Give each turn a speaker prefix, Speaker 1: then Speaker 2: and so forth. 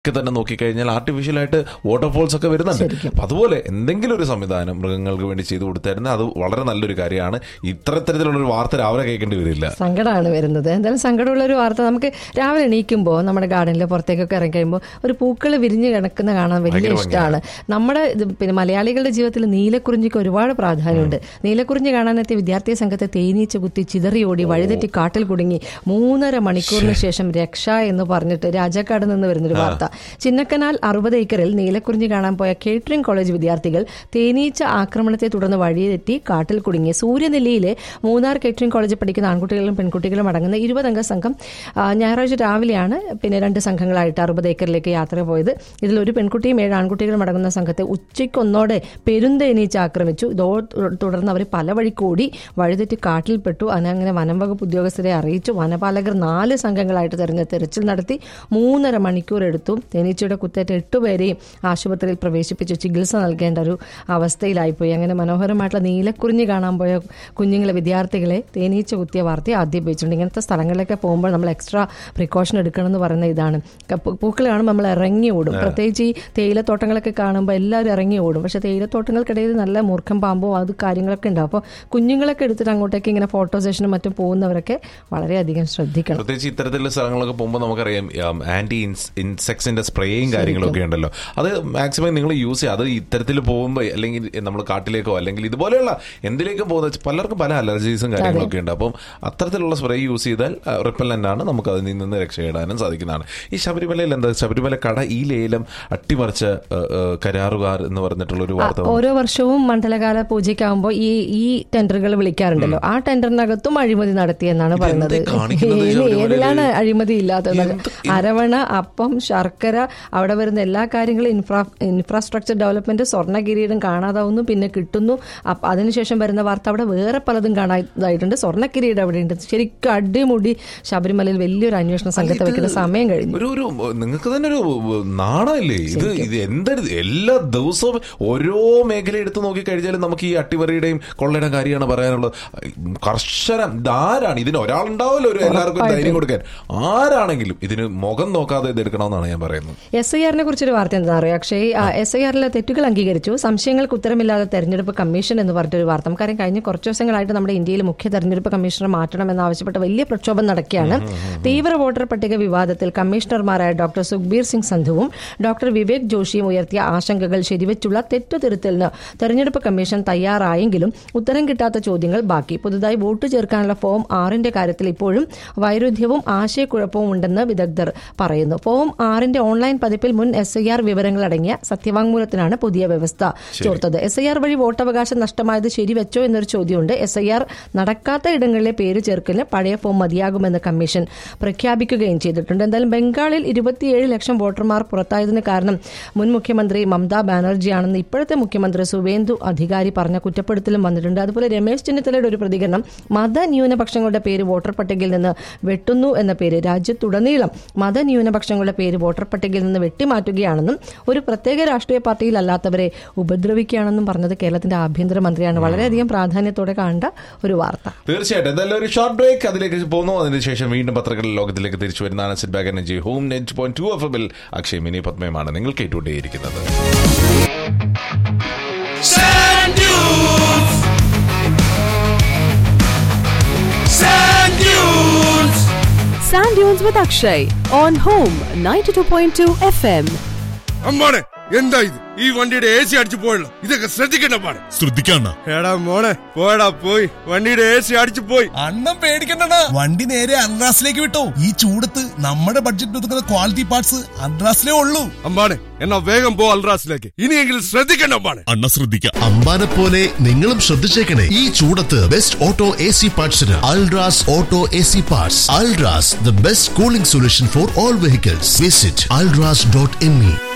Speaker 1: ഒക്കെ തന്നെ നോക്കിക്കഴിഞ്ഞാൽ ആർട്ടിഫിഷ്യലായിട്ട് വാട്ടർഫോൾസ് ഒക്കെ വരുന്നുണ്ട്
Speaker 2: ശരിക്കും.
Speaker 1: അപ്പൊ അതുപോലെ എന്തെങ്കിലും ഒരു സംവിധാനം മൃഗങ്ങൾക്ക് വേണ്ടി ചെയ്തു കൊടുത്തായിരുന്നു അത് വളരെ നല്ലൊരു കാര്യമാണ് ഇത്തരത്തിലുള്ള ഒരു വാർത്ത രാവിലെ കേൾക്കേണ്ടി വരില്ല
Speaker 2: സങ്കടമാണ് വരുന്നത് എന്തായാലും സങ്കടമുള്ള ഒരു വാർത്ത നമുക്ക് രാവിലെ എണീക്കുമ്പോൾ നമ്മുടെ ഗാർഡനിൽ പുറത്തേക്കൊക്കെ ഇറങ്ങി കഴിയുമ്പോൾ ഒരു പൂക്കൾ വിരിഞ്ഞ് കിടക്കുന്ന കാണാൻ വലിയ
Speaker 1: ഭയങ്കര
Speaker 2: ഇഷ്ടമാണ് നമ്മുടെ ഇത് പിന്നെ മലയാളികളുടെ ജീവിതത്തിൽ നീലക്കുറിഞ്ഞിക്ക് ഒരുപാട് പ്രാധാന്യമുണ്ട് നീലക്കുറിഞ്ഞി കാണാനെത്തിയ വിദ്യാർത്ഥി സംഘത്തെ തേനീച്ച കുത്തി ചിതറിയോടി വഴിതെറ്റി കാട്ടിൽ കുടുങ്ങി മൂന്നര മണിക്കൂറിന് ശേഷം രക്ഷ എന്ന് പറഞ്ഞിട്ട് രാജാക്കാട് നിന്ന് വരുന്നൊരു വാർത്ത ചിന്നക്കനാൽ അറുപത് ഏക്കറിൽ നീലക്കുറിഞ്ഞി കാണാൻ പോയ കേറ്ററിംഗ് കോളേജ് വിദ്യാർത്ഥികൾ തേനീച്ച ആക്രമണത്തെ തുടർന്ന് വഴിതെറ്റി കാട്ടിൽ കുടുങ്ങി സൂര്യനെല്ലിയിലെ മൂന്നാർ കേറ്ററിംഗ് കോളേജിൽ പഠിക്കുന്ന ആൺകുട്ടികളും പെൺകുട്ടികളും അടങ്ങുന്ന ഇരുപതംഗ സംഘം ആ, ഞായറാഴ്ച രാവിലെയാണ് പിന്നെ രണ്ട് സംഘങ്ങളായിട്ട് അറുപത് ഏക്കറിലേക്ക് യാത്ര പോയത് ഇതിൽ ഒരു പെൺകുട്ടിയും ഏഴ് ആൺകുട്ടികളും അടങ്ങുന്ന സംഘത്തെ ഉച്ചയ്ക്കൊന്നോടെ പെരുന്തേനീച്ച ആക്രമിച്ചു ഇതോ തുടർന്ന് അവർ പല വഴിക്ക് ഓടി വഴിതെറ്റി കാട്ടിൽപ്പെട്ടു അങ്ങനെ വനം വകുപ്പ് ഉദ്യോഗസ്ഥരെ അറിയിച്ചു വനപാലകർ നാല് സംഘങ്ങളായിട്ട് തെരഞ്ഞ തെരച്ചിൽ നടത്തി മൂന്നര മണിക്കൂർ എടുത്തു തേനീച്ചയുടെ കുത്തേറ്റ എട്ടുപേരെയും ആശുപത്രിയിൽ പ്രവേശിപ്പിച്ചു ചികിത്സ നൽകേണ്ട ഒരു അവസ്ഥയിലായിപ്പോയി അങ്ങനെ മനോഹരമായിട്ടുള്ള നീലക്കുറിഞ്ഞി കാണാൻ പോയ കുഞ്ഞുങ്ങളെ വിദ്യാർത്ഥികളെ തേനീച്ച കുത്തിയ വാർത്ത ആദ്യം ഉപയോഗിച്ചിട്ടുണ്ട് ഇങ്ങനത്തെ സ്ഥലങ്ങളിലൊക്കെ പോകുമ്പോൾ നമ്മൾ എക്സ്ട്രാ പ്രിക്കോഷൻ എടുക്കണം എന്ന് പറയുന്ന ഇതാണ് ക- പൂ- പൂക്കൾ കാണുമ്പോൾ നമ്മൾ ഇറങ്ങി ഓടും പ്രത്യേകിച്ച് ഈ തേയിലത്തോട്ടങ്ങളൊക്കെ കാണുമ്പോൾ എല്ലാവരും ഇറങ്ങി ഓടും പക്ഷേ തേയിലത്തോട്ടങ്ങൾക്കിടയിൽ നല്ല മൂർഖം പാമ്പോ അത് കാര്യങ്ങളൊക്കെ ഉണ്ടാവും അപ്പോൾ കുഞ്ഞുങ്ങളൊക്കെ എടുത്തിട്ട് അങ്ങോട്ടേക്ക് ഇങ്ങനെ ഫോട്ടോ സെഷനും മറ്റും പോകുന്നവരൊക്കെ വളരെയധികം ശ്രദ്ധിക്കണം
Speaker 1: പ്രത്യേകിച്ച് ഇത്തരത്തിലുള്ള സ്ഥലങ്ങളൊക്കെ പോകുമ്പോൾ നമുക്കറിയാം ആന്റി ഇൻസെക്ട്സിന്റെ സ്പ്രേയും കാര്യങ്ങളൊക്കെ ഉണ്ടല്ലോ അത് മാക്സിമം നിങ്ങൾ യൂസ് ചെയ്യുക അത് ഇത്തരത്തിൽ പോകുമ്പോൾ അല്ലെങ്കിൽ നമ്മൾ കാട്ടിലേക്കോ അല്ലെങ്കിൽ ഇതുപോലെയുള്ള എന്തിലേക്കും പോകുന്ന പലർക്കും പല അലർജീസും കാര്യങ്ങളൊക്കെ ഉണ്ട് അപ്പം അത്തരത്തിലുള്ള സ്പ്രേ യൂസ് ചെയ്താൽ റിപ്പല്ലൻ്റ് ആണ് നമുക്ക് അതിൽ നിന്ന് രക്ഷയിടാനും സാധിക്കുന്നതാണ് ഈ ശബരിമലയിൽ എന്താ ശബരിമല കട ഈ ലേലം അട്ടിമറിച്ച ആ, ആ, കരാറുകാർ എന്ന് പറഞ്ഞിട്ടുള്ള ഒരു വാർത്ത
Speaker 2: ഓരോ വർഷവും മണ്ഡലകാല പൂജയ്ക്കാവുമ്പോൾ ഈ ഈ ടെൻഡറുകൾ വിളിക്കാറുണ്ടല്ലോ ആ ടെൻഡറിനകത്തും അഴിമതി നടത്തിയെന്നാണ് പറയുന്നത്
Speaker 1: ഇതെന്തേ കാണിക്കുന്നത്
Speaker 2: ഇനി
Speaker 1: ശബരിമലയില്?
Speaker 2: ഏതിലാണ് അഴിമതി ഇല്ലാത്തത്
Speaker 1: എന്ത്-
Speaker 2: അരവണ അപ്പം ശർക്കര അവിടെ വരുന്ന എല്ലാ കാര്യങ്ങളും ഇൻഫ്രാ ഇൻഫ്രാസ്ട്രക്ചർ ഡെവലപ്മെന്റ് സ്വർണ്ണ കിരീടം കാണാതാവുന്നു പിന്നെ കിട്ടുന്നു അപ്പ- അതിനുശേഷം വരുന്ന വാർത്ത അവിടെ വേറെ പലതും കാണാതായിട്ടുണ്ട് സ്വർണ്ണ കിരീടം അവിടെ ഉണ്ട് ശരിക്കും അടിമുടി ശബരിമലയിൽ വലിയൊരു അന്വേഷണ സംഘത്തെ വെക്കുന്ന സമയം കഴിഞ്ഞു
Speaker 1: ഒരു ഒരു നിങ്ങൾക്ക് തന്നെ ഒരു നാണമില്ലേ ഇത് ഇത് എന്തെടു എല്ലാ ദിവസവും ഓരോ മേഖല എടുത്ത് നോക്കി കഴിഞ്ഞാലും നമുക്ക് ഈ അട്ടിമറിയുടെയും കൊള്ളയുടെ കാര്യമാണ് പറയാനുള്ളത് കർശനം ഇതാരാണ് ഇതിന് ഒരാളുണ്ടാവുമല്ലോ ഒരു എല്ലാവർക്കും ഒരു ധൈര്യം കൊടുക്കാൻ ആരാണെങ്കിലും ഇതിന് മുഖം നോക്കാതെ ഇത് എടുക്കണമെന്നാണ് ഞാൻ പറയുന്നത്
Speaker 2: എസ് ഐ ആറിനെ കുറിച്ചൊരു വാർത്ത എന്താ പറയുക അക്ഷയ് എസ് ഐ ആറിലെ തെറ്റുകൾ അംഗീകരിച്ചു സംശയങ്ങൾക്ക് ഉത്തരമില്ലാതെ തെരഞ്ഞെടുപ്പ് കമ്മീഷൻ എന്ന് പറഞ്ഞൊരു വാർത്ത നമുക്കറിയാം കഴിഞ്ഞ കുറച്ച് ദിവസങ്ങളായിട്ട് നമ്മുടെ ഇന്ത്യയിൽ മുഖ്യ തെരഞ്ഞെടുപ്പ് കമ്മീഷണർ മാറ്റണമെന്ന് ആവശ്യപ്പെട്ട് വലിയ പ്രക്ഷോഭം നടക്കുകയാണ് തീവ്ര വോട്ടർ പട്ടിക വിവാദത്തിൽ കമ്മീഷണർമാരായ ഡോക്ടർ സുഖ്ബീർ സിംഗ് സന്ധുവും ഡോക്ടർ വിവേക് ജോഷിയും ഉയർത്തിയ ആശങ്കകൾ ശരിവെച്ചുള്ള തെറ്റുതിരുത്തലിന് തെരഞ്ഞെടുപ്പ് കമ്മീഷൻ തയ്യാറായെങ്കിലും ഉത്തരം കിട്ടാത്ത ചോദ്യങ്ങൾ ബാക്കി പുതുതായി വോട്ട് ചേർക്കാനുള്ള ഫോം ആറിന്റെ കാര്യത്തിൽ ഇപ്പോഴും വൈരുദ്ധ്യവും ആശയക്കുഴപ്പവും ഉണ്ടെന്ന് വിദഗ്ധർ പറയുന്നു ഫോം ആറിന്റെ ഓൺലൈൻ പതിപ്പിൽ മുൻ എസ് ഐ ആർ വിവരങ്ങൾ അടങ്ങിയ സത്യവാങ്മൂലത്തിനാണ് പുതിയ വ്യവസ്ഥ ചോർത്തത് എസ് ഐ ആർ വഴി വോട്ടവകാശം നഷ്ടമായത് ശരിവെച്ചോ എന്നൊരു ചോദ്യമുണ്ട് എസ് ഐ ആർ നടക്കാത്ത ഇടങ്ങളിലെ പേര് ചേർക്കലിന് പഴയ ഫോം മതിയാകുമെന്ന് കമ്മീഷൻ പ്രഖ്യാപിക്കുകയും ചെയ്തിട്ടുണ്ട് എന്തായാലും ബംഗാളിൽ ഇരുപത്തിയേഴ് ലക്ഷം വോട്ടർമാർ പുറത്തായതിന് കാരണം മുൻ മുഖ്യമന്ത്രി മമതാ ബാനർജിയാണെന്ന് ഇപ്പോഴത്തെ മുഖ്യമന്ത്രി സുവേന്ദു അധികാരി പറഞ്ഞ കുറ്റപ്പെടുത്തലും വന്നിട്ടുണ്ട് അതുപോലെ രമേശ് ചെന്നിത്തലയുടെ ഒരു പ്രതികരണം മതന്യൂനപക്ഷങ്ങളുടെ പേര് വോട്ടർ പട്ടികയിൽ നിന്ന് വെട്ടുന്നു എന്ന പേര് രാജ്യത്തുടനീളം മതന്യൂനപക്ഷങ്ങളുടെ പേര് വോട്ടർ പട്ടികയിൽ നിന്ന് വെട്ടിമാറ്റുകയാണെന്നും ഒരു പ്രത്യേക രാഷ്ട്രീയ പാർട്ടിയിൽ അല്ലാത്തവരെ ഉപദ്രവിക്കുകയാണെന്നും പറഞ്ഞത് കേരളത്തിന്റെ ആഭ്യന്തരമന്ത്രിയാണ് വളരെയധികം പ്രാധാന്യത്തോടെ കാണേണ്ട ഒരു വാർത്ത
Speaker 1: തീർച്ചയായിട്ടും എന്തായാലും ഒരു ഷോർട്ട് ബ്രേക്ക് അതിലേക്ക് പോകുന്നു അതിനുശേഷം വീണ്ടും പത്രങ്ങളിൽ ലോകത്തിലേക്ക് തിരിച്ചു വരുന്നതാണ് സിറ്റ് ബാഗ് energy home net point two F എമ്മിൽ അക്ഷയ് മിനി പത്മയുമാണ് നിങ്ങൾ കേട്ടുകൊണ്ടേയിരിക്കുന്നത്
Speaker 3: Sand dunes. Sand dunes.
Speaker 4: Sand Dunes with Akshay on Home 92.2 FM.
Speaker 5: അമ്മാണെ എന്താ ഇത് ഈ വണ്ടിയുടെ എ സി അടിച്ചു പോയല്ലോ ഇതൊക്കെ ശ്രദ്ധിക്കണ്ട പാടെ
Speaker 6: ശ്രദ്ധിക്കണ്ട
Speaker 5: എടാ മോളെ പോയടാ പോയി വണ്ടിയുടെ എ സി അടിച്ചു പോയി
Speaker 6: അണ്ണം പേടിക്കണ്ടടാ വണ്ടി നേരെ അൺറാസിലേക്ക് വിട്ടോ ഈ ചൂടത്ത് നമ്മുടെ ബഡ്ജറ്റ് ഒതുക്കുന്ന ക്വാളിറ്റി പാർട്സ് അൺറാസിലേ ഉള്ളൂ
Speaker 5: അമ്പാണെ എന്നാ വേഗം പോ അൽറാസിലേക്ക് ഇനിയെങ്കിലും ശ്രദ്ധിക്കണ്ട അമ്പാണെ
Speaker 6: അണ്ണ ശ്രദ്ധിക്കാം
Speaker 7: അമ്പാനെ പോലെ നിങ്ങളും ശ്രദ്ധിച്ചേക്കണേ ഈ ചൂടത്ത് ബെസ്റ്റ് ഓട്ടോ എ സി പാർട്സിന് Ultras auto A C parts Ultras the best cooling solution for all vehicles visit Ultras dot M E